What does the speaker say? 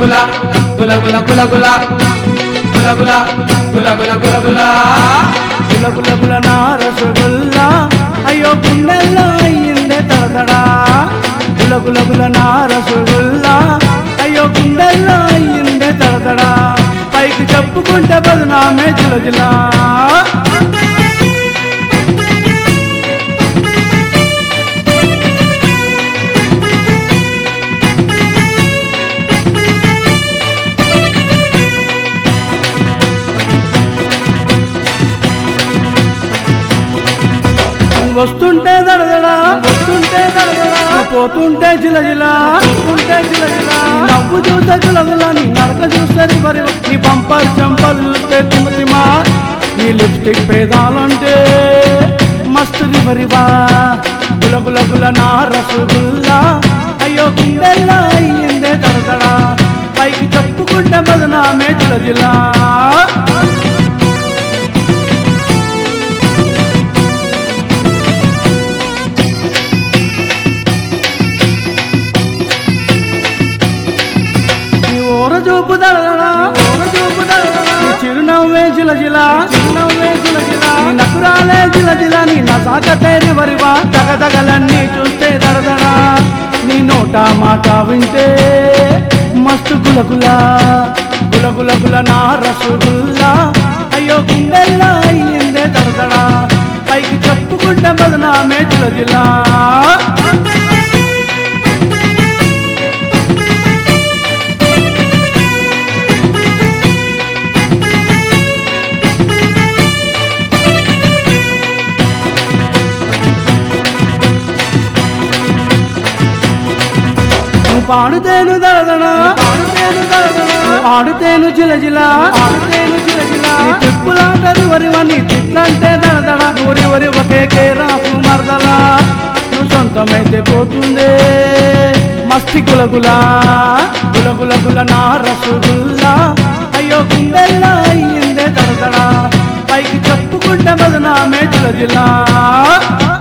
గుల గుల గుల గుల గుల గుల గుల గుల గుల గుల గుల గులగులగుల నా రసగుల్లా అయ్యో గుండెల్లో అయ్యిందే తడతడా గులగులగుల నా రసగుల్లా అయ్యో గుండెల్లో అయ్యిందే తడతడా పైకి చెప్పుకుంటే బదునామే జిలజిలా వస్తుంటే దడదడా వస్తుంటే దడదడా పోతుంటే జిలజిలా పోతుంటే జిలజిలా నీ నవ్వు చూస్తే జిలజిలా నీ నడక చూస్తే మరి నీ పంపర్ చంపలు చూస్తే తిమతిమా నీ లిప్స్టిక్ పేదాలంటే మస్తు రివరివా గులగుల గుల నా రసగుల్లా అయ్యో గుండెల్లా అయ్యిందే దడదడా పైకి చెప్పుకుంటే బదనామే జిలజిలా నీ ఊర చూపు దడదడా ఊర చూపు దడదడా నీ చిరునవ్వే జిలజిల చిరునవ్వే జిలజిల నీ నకురాలే జిలజిల నీ నసాకతేరి వరివా తగదగలన్నీ చూస్తే దడదడా నీ నోట మాట వింటే మస్తు గులగుల గులగుల గుల నా రసగుల్లా అయ్యో గుండెల్లా అయ్యిందే దడదడా పైకి చెప్పుకుంటే బదనామే జిలజిలా నువ్వు పాడుతేను దడదడ పాడుతేను దడదడ ఆడుతేను జిలజిల ఆడుతేను జిలజిల నీ తిప్పులాటది వరివని తిట్లంటే దడదడ ఊరి వరి ఒకే రాపు మరదలా నువ్వు సొంతమైతే పోతుందే మస్తి గులగుల గులగుల గుల నా రసగుల్లా అయ్యో గుండెల్లా అయ్యిందే దడదడ పైకి చెప్పుకుంటే బదనామే జిలజిలా